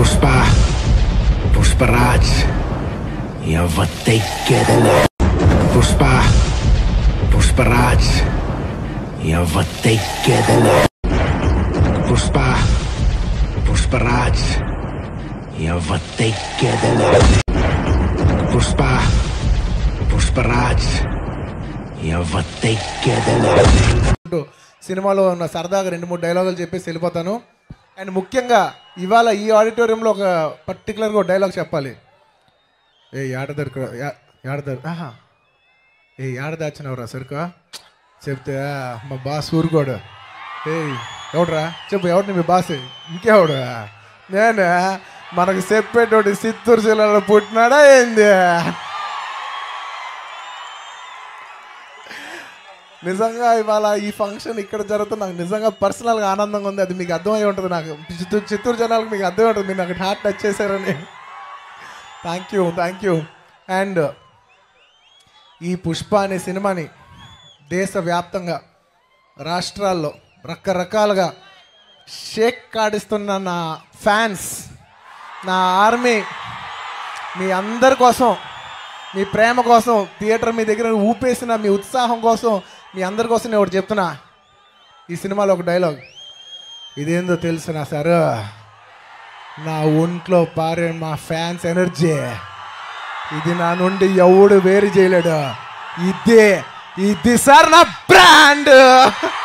పుష్ప పుష్పరాజ్ ఎవత్తెక్కెదలే పుష్ప పుష్పరాజ్ ఎవత్తెక్కెదలే పుష్ప పుష్పరాజ్ ఎవత్తెక్కెదలే పుష్ప పుష్పరాజ్ ఎవత్తెక్కెదలే అంటూ సినిమాలో ఉన్న సరదాగా రెండు మూడు డైలాగులు చెప్పేసి వెళ్ళిపోతాను అండ్ ముఖ్యంగా ఇవాళ ఈ ఆడిటోరియంలో ఒక పర్టికులర్గా ఒక డైలాగ్ చెప్పాలి ఏ ఏడ దొరిక ఏడ దొరి ఆహా ఏ ఏడ దాచినవరా సరుక చెప్తే "ఆ, మా బాస్ ఊరుకోడు ఏ ఎవడరా చెప్పు ఎవడు మీ బాస్ ఇంకెవడు నేనే మనకు చెప్పేటోటి చిత్తూరు జిల్లాలో పుట్టినాడా ఏంది నిజంగా ఇవాళ ఈ ఫంక్షన్ ఇక్కడ జరుగుతుంది నాకు నిజంగా పర్సనల్గా ఆనందంగా ఉంది అది మీకు అర్థమై ఉంటుంది నాకు చిత్తూరు చిత్తూరు జనాలకు మీకు అర్థమై ఉంటుంది మీరు నాకు హార్ట్ టచ్ చేశారని thank you thank you and ఈ పుష్ప అనే సినిమాని దేశవ్యాప్తంగా రాష్ట్రాల్లో రకరకాలుగా షేక్ కాడిస్తున్న నా ఫ్యాన్స్ నా ఆర్మీ మీ అందరి కోసం మీ ప్రేమ కోసం థియేటర్ మీ దగ్గర ఊపేసిన మీ ఉత్సాహం కోసం మీ అందరి కోసం నేను ఒకటి చెప్తున్నా ఈ సినిమాలో ఒక డైలాగ్ ఇదేందో తెలుసునా సార్ నా ఒంట్లో పారే మా ఫ్యాన్స్ ఎనర్జీ ఇది నా నుండి ఎవడు వేరు చేయలేడు ఇదే ఇది సార్ నా బ్రాండ్